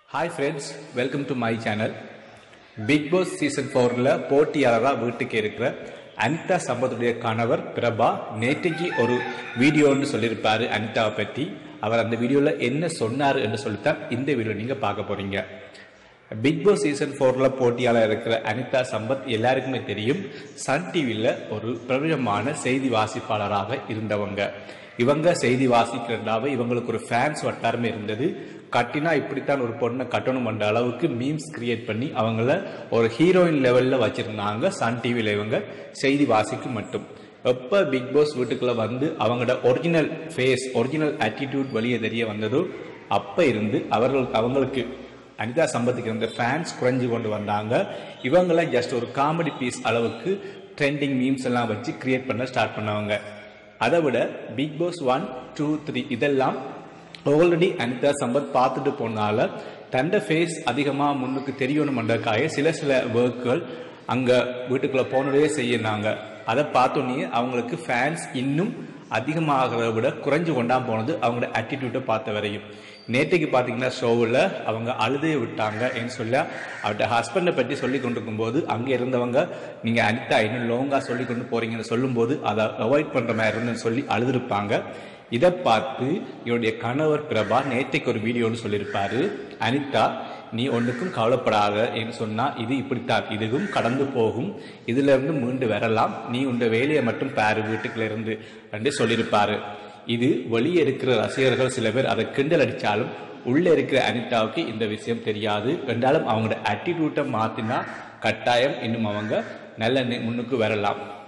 hi friends welcome to my channel big boss season ஃபோரில் போட்டியாளராக வீட்டுக்கு இருக்கிற அனிதா சம்பத்துடைய கணவர் பிரபா நேற்றைக்கு ஒரு வீடியோன்னு சொல்லியிருப்பாரு அனிதாவை பற்றி அவர் அந்த வீடியோவில் என்ன சொன்னார் என்று சொல்லித்தான் இந்த வீடியோ நீங்கள் பார்க்க போறீங்க பிக் பாஸ் சீசன் ஃபோரில் போட்டியாளர் இருக்கிற அனிதா சம்பத் எல்லாருக்குமே தெரியும் சன் டிவியில் ஒரு பிரபலமான செய்தி வாசிப்பாளராக இருந்தவங்க இவங்க செய்தி வாசிக்கிறதாவே இவங்களுக்கு ஒரு ஃபேன்ஸ் வட்டாரமே இருந்தது கட்டினா இப்படித்தான் ஒரு பொண்ணை கட்டணும் என்ற அளவுக்கு மீம்ஸ் கிரியேட் பண்ணி அவங்கள ஒரு ஹீரோயின் லெவலில் வச்சிருந்தாங்க சன் டிவியில் இவங்க செய்தி வாசிக்கு மட்டும் எப்போ பிக் பாஸ் வீட்டுக்குள்ள வந்து அவங்களோட ஒரிஜினல் ஃபேஸ் ஒரிஜினல் ஆட்டிடியூட் வெளியே தெரிய வந்ததோ அப்போ இருந்து அவர்கள் அவங்களுக்கு அனிதா சம்பத்துக்கு இருந்த ஃபேன்ஸ் குறைஞ்சு கொண்டு வந்தாங்க இவங்கள ஜஸ்ட் ஒரு காமெடி பீஸ் அளவுக்கு ட்ரெண்டிங் மீம்ஸ் எல்லாம் வச்சு கிரியேட் பண்ண ஸ்டார்ட் பண்ணவங்க அதை விட big boss one two three இதெல்லாம் ஆல்ரெடி அனிதா சம்பத் பார்த்துட்டு போனால தண்ட ஃபேஸ் அதிகமாக முன்னுக்கு தெரியணுமன்றக்காக சில சில ஒர்க்குகள் அங்கே வீட்டுக்குள்ளே போனதே செய்யினாங்க அதை பார்த்தோன்னே அவங்களுக்கு ஃபேன்ஸ் இன்னும் அதிகமாகிறத விட குறைஞ்சு கொண்டா போனது அவங்களோட ஆட்டிடியூட்டை பார்த்த வரையும் நேற்றைக்கு பார்த்தீங்கன்னா ஷோவில் அவங்க அழுதே விட்டாங்க என்று சொல்ல அவர்கிட்ட ஹஸ்பண்டை பற்றி சொல்லி கொண்டிருக்கும் போது அங்கே இருந்தவங்க நீங்கள் அனிதா இன்னும் லோங்காக சொல்லி கொண்டு போறீங்கன்னு சொல்லும்போது அதை அவாய்ட் பண்ணுற மாதிரி இருந்துன்னு சொல்லி அழுதுருப்பாங்க இதை பார்த்து இவருடைய கணவர் பிரபா நேற்றைக்கு ஒரு வீடியோன்னு சொல்லியிருப்பாரு அனிதா நீ ஒன்றுக்கும் கவலைப்படாத என்று சொன்னா இது இப்படித்தான் இதுவும் கடந்து போகும் இதுல இருந்து மீண்டு வரலாம் நீ உண்ட வேலையை மட்டும் பாரு வீட்டுக்குள்ள இருந்து என்று சொல்லியிருப்பாரு இது வெளியே இருக்கிற ரசிகர்கள் சில பேர் அதை கிண்டல் அடித்தாலும் உள்ளே இருக்கிற அனிதாவுக்கு இந்த விஷயம் தெரியாது என்றாலும் அவங்களோட ஆட்டிடியூட்டை மாற்றினா கட்டாயம் இன்னும் அவங்க நல்ல நி- முன்னுக்கு வரலாம்